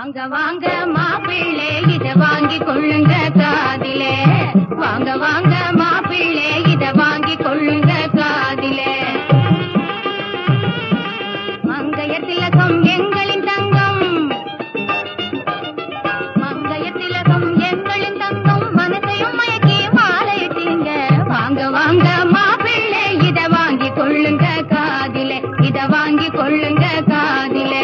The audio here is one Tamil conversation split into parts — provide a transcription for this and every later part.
வாங்க வாங்க மாப்பிள்ளை இத வாங்கி கொள்ளுங்க காதிலே வாங்க வாங்க மாப்பிள்ளை இத வாங்கி கொள்ளுங்க காதிலே மங்கைய திலகம் எங்களின் தங்கம் மங்கைய திலகம் எங்களின் தங்கம் மனசையும் மயக்கி மாலையிட்டீங்க வாங்க வாங்க மாப்பிள்ளை இத வாங்கி கொள்ளுங்க காதிலே இத வாங்கி கொள்ளுங்க காதிலே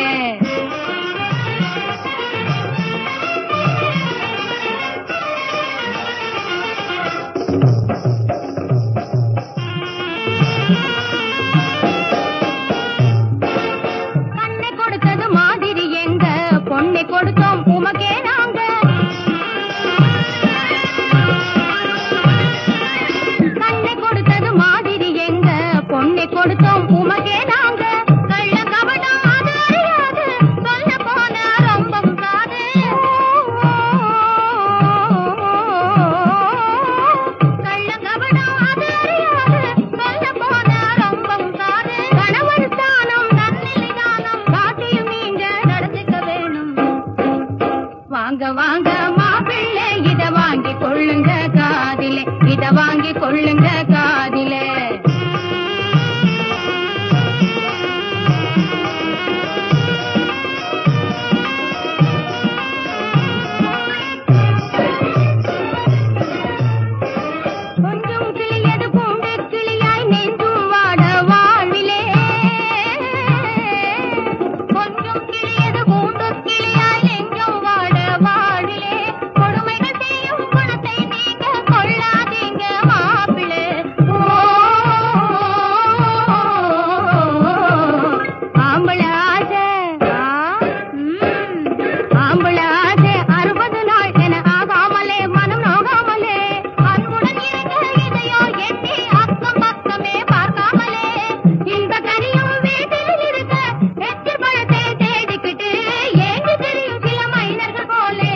கண்ணை கொடுத்தது மாதிரி எங்க பொண்ணை கொடுத்தோம் உமக்கே நாங்க கண்ணை கொடுத்தது மாதிரி எங்க பொண்ணை கொடுத்தோம் உமக்கே நாங்க கள்ள கபடம் அது அறியாது சொல்ல போன ரொம்பவும் காது கள்ள கபடம் அது அறியாது சொல்ல போன ரொம்பவும் காது கணவர் ஸ்தானம் நன்னிலை தானம் காட்டியும் நீங்க நடந்துக்க வேணும் வாங்க வாங்க மாப்பிள்ளை இத வாங்கி கொள்ளுங்க காதிலே இத வாங்கி கொள்ளுங்க காதிலே கொஞ்சம் கிளியது பூண்டு கிளியாய் நெஞ்சும் வாட வாழ்விலே கொஞ்சம் கிளியது பூண்டு கிளியாய் நெஞ்சும் வாட வாழ்விலே கொடுமைகள் செய்யும் குணத்தை நீங்க கொள்ளாதீங்க மாப்பிளே ஆம்பள ஆசை ஆ, ம். ஆம்பள ஆசை அறுபது நாள் என ஆகாமலே மனம் நோகாமலே அன்புடன் இருக்க இதையோ எண்ணி அக்கம் பக்கமே பார்க்காமலே இந்த கனியும் வீட்டில் இருக்க எச்சில் பழத்தை தேடிக்கிட்டு ஏங்கி தெரியும் சில மைனர்கள் போலே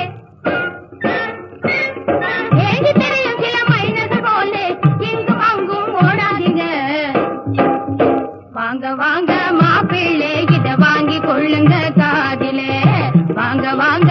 ஏங்கி தெரியும் சில மைனர்கள் போலே இங்கும் அங்கும் ஓடாதீங்க வாங்க வாங்க மாப்பிள்ளை இத வாங்கி கொள்ளுங்க காதிலே வாங்க வாங்க